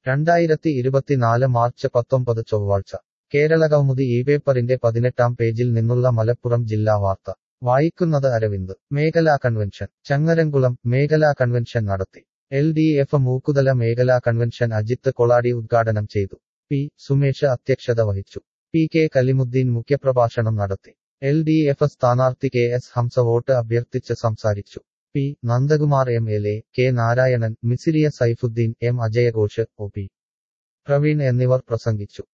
രണ്ടായിരത്തി ഇരുപത്തിനാല് മാർച്ച് പത്തൊമ്പത് ചൊവ്വാഴ്ച കേരളകൗമുദി ഈ പേപ്പറിന്റെ പതിനെട്ടാം പേജിൽ നിന്നുള്ള മലപ്പുറം ജില്ലാ വാർത്ത വായിക്കുന്നത് അരവിന്ദ് മേഖലാ കൺവെൻഷൻ ചങ്ങരംകുളം മേഖലാ കൺവെൻഷൻ നടത്തി എൽ ഡി എഫ് മൂക്കുതല മേഖലാ കൺവെൻഷൻ അജിത്ത് കൊളാടി ഉദ്ഘാടനം ചെയ്തു പി സുമേഷ് അധ്യക്ഷത വഹിച്ചു പി കെ കലിമുദ്ദീൻ മുഖ്യപ്രഭാഷണം നടത്തി എൽ ഡി എഫ് സ്ഥാനാർത്ഥി കെ എസ് ഹംസ വോട്ട് അഭ്യർത്ഥിച്ച് സംസാരിച്ചു P Nandakumar M L A K Narayanan Misiriya Saifudheen M അജയഘോഷ് ഒ പി പ്രവീൺ എന്നിവർ പ്രസംഗിച്ചു